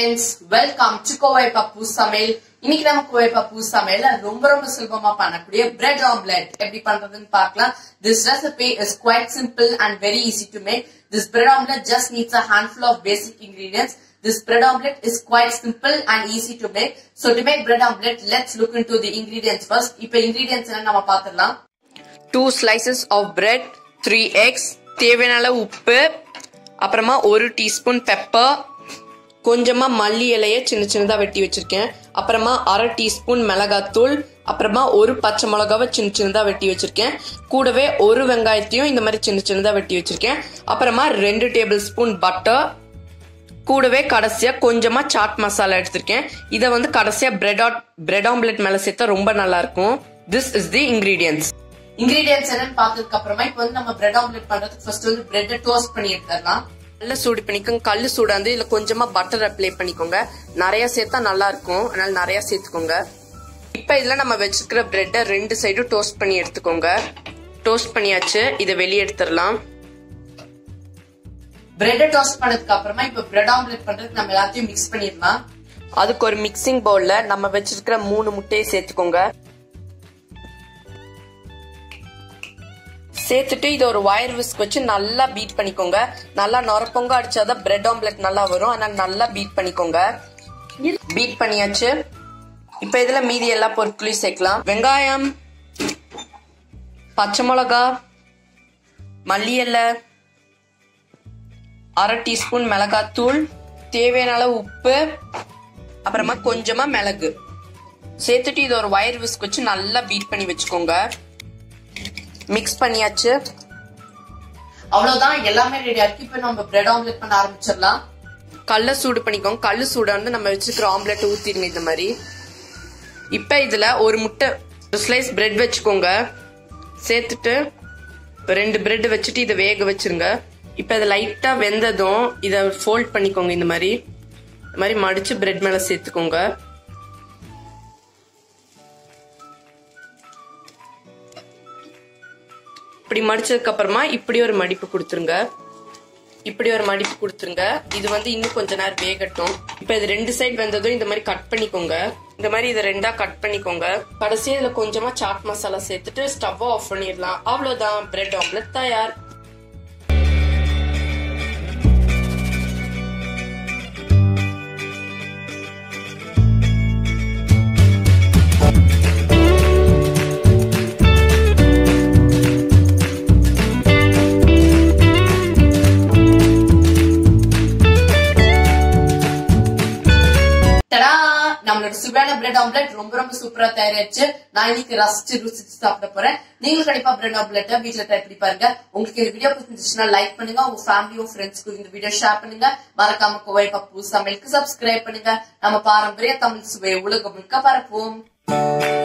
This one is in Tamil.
Friends welcome to Kovai Pappu சமையல் இன்னைக்கு நம்ம கோவை பப்பு சமையல்ல ரொம்ப ரொம்ப சுலபமா பண்ணக்கூடிய பிரெட் ஆம்லெட் எப்படி பண்றதுன்னு பார்க்கலாம் this recipe is quite simple and very easy to make this bread omelette just needs a handful of basic ingredients This bread omelette is quite simple and easy to make. So to make bread omelette, let's look into the ingredients first. இப்ப ingredients என்ன நம்ம பார்த்துடலாம் two slices of bread three eggs தேவையான அளவு உப்பு அப்புறமா ஒரு டீஸ்பூன் பெப்பர் கொஞ்சமா மல்லி இலைய சின்ன சின்னதா வெட்டி வச்சிருக்கேன் அப்புறமா அரை டீஸ்பூன் மிளகாத்தூள் அப்புறமா ஒரு பச்சை மிளகாவை சின்ன சின்னதா வெட்டி வச்சிருக்கேன் கூடவே ஒரு வெங்காயத்தையும் இந்த மாதிரி சின்ன சின்னதா வெட்டி வச்சிருக்கேன் அப்புறமா ரெண்டு டேபிள் ஸ்பூன் பட்டர் கூடவே கடைசியா கொஞ்சமா சாட் மசாலா எடுத்திருக்கேன் இதை வந்து கடைசியா பிரெட் பிரெட் ஆம்லெட் மேல சேர்த்தா ரொம்ப நல்லா இருக்கும் this is the ingredients ingredients என்னன்னு பார்த்ததுக்கு அப்புறமா இப்ப வந்து நம்ம பிரெட் ஆம்லெட் பண்றதுக்கு ஃபர்ஸ்ட் வந்து பிரெட்டை டோஸ்ட் பண்ணி எடுத்துடலாம் கல்ல சூடு பண்ணிக்கோங்க கல்லு சூடாந்து இதுல கொஞ்சமா பட்டர் அப்ளை பண்ணிக்கோங்க நிறைய சேர்த்தா நல்லா இருக்கும் அதனால நிறைய சேர்த்துக்கோங்க இப்ப இதுல நம்ம வச்சிருக்கிற பிரெட்டை ரெண்டு சைடும் டோஸ்ட் பண்ணி எடுத்துக்கோங்க டோஸ்ட் பண்ணியாச்சு இதை வெளியே எடுத்துடலாம் பிரெட்டை டோஸ்ட் பண்ணதுக்கு அப்புறமா இப்ப பிரெட் ஆம்லெட் பண்றதுக்கு நம்ம எல்லாத்தையும் மிக்ஸ் பண்ணிடலாம் அதுக்கு ஒரு மிக்சிங் பவுல்ல நம்ம வச்சிருக்கிற மூணு முட்டையை சேர்த்துக்கோங்க சேர்த்துட்டு இதை ஒரு வயர் விஸ்க் வச்சு நல்லா பீட் பண்ணிக்கோங்க நல்லா நொரப்பொங்க அடிச்சாதான் பிரெட் ஆம்லெட் நல்லா வரும் அதனால நல்லா பீட் பண்ணிக்கோங்க பீட் பண்ணியாச்சு இப்ப இதுல மீதி எல்லா பொருட்களையும் சேர்க்கலாம் வெங்காயம் பச்சை மிளகா மல்லி இலை அரை டீஸ்பூன் மிளகாத்தூள் தேவையான அளவு உப்பு அப்புறமா கொஞ்சமா மிளகு சேர்த்துட்டு இது ஒரு வயர் விஸ்க் வச்சு நல்லா பீட் பண்ணி வச்சுக்கோங்க மிக்ஸ் பண்ணியாச்சு அவ்வளவுதான் எல்லாமே ரெடியா இருக்கு இப்ப நம்ம பிரெட் ஆம்லெட் பண்ண ஆரம்பிச்சிடலாம் கல்ல சூடு பண்ணிக்கோங்க கல்லு சூடா வந்து நம்ம வச்சுக்கிற ஆம்லெட் ஊத்திருங்க இந்த மாதிரி இப்ப இதுல ஒரு முட்டை ஒரு ஸ்லைஸ் பிரெட் வச்சுக்கோங்க சேர்த்துட்டு ரெண்டு பிரெட் வச்சுட்டு இதை வேக வச்சிருங்க இப்ப இதை லைட்டா வெந்ததும் இதை ஃபோல்ட் பண்ணிக்கோங்க இந்த மாதிரி இந்த மாதிரி மடிச்சு பிரெட் மேல சேர்த்துக்கோங்க இப்படி மடிச்சதுக்கு அப்புறமா இப்படி ஒரு மடிப்பு கொடுத்துருங்க இப்படி ஒரு மடிப்பு கொடுத்துருங்க இது வந்து இன்னும் கொஞ்ச நேரம் வேகட்டும் இப்ப இது ரெண்டு சைடு வந்ததும் இந்த மாதிரி கட் பண்ணிக்கோங்க இந்த மாதிரி இதை ரெண்டா கட் பண்ணிக்கோங்க கடைசியா இதுல கொஞ்சமா சாட் மசாலா சேர்த்துட்டு ஸ்டவ் ஆஃப் பண்ணிடலாம் அவ்வளவுதான் பிரெட் ஆம்லெட் தயார் தடா நம்மளோட சுவையான பிரெட் ஆம்லெட் ரொம்ப ரொம்ப சூப்பரா தயாரிச்சு நான் இன்னைக்கு ரசிச்சு ருசிச்சு சாப்பிட போறேன் நீங்களும் கண்டிப்பா பிரெட் ஆம்லெட் வீட்ல ட்ரை பண்ணி பாருங்க உங்களுக்கு இந்த வீடியோ பிடிச்சிருந்துச்சுன்னா லைக் பண்ணுங்க உங்க ஃபேமிலியும் ஃப்ரெண்ட்ஸ்க்கும் இந்த வீடியோ ஷேர் பண்ணுங்க மறக்காம கோவை பப்பு சமையலுக்கு சப்ஸ்கிரைப் பண்ணுங்க நம்ம பாரம்பரிய தமிழ் சுவை உலகம் முழுக்க பரப்புவோம்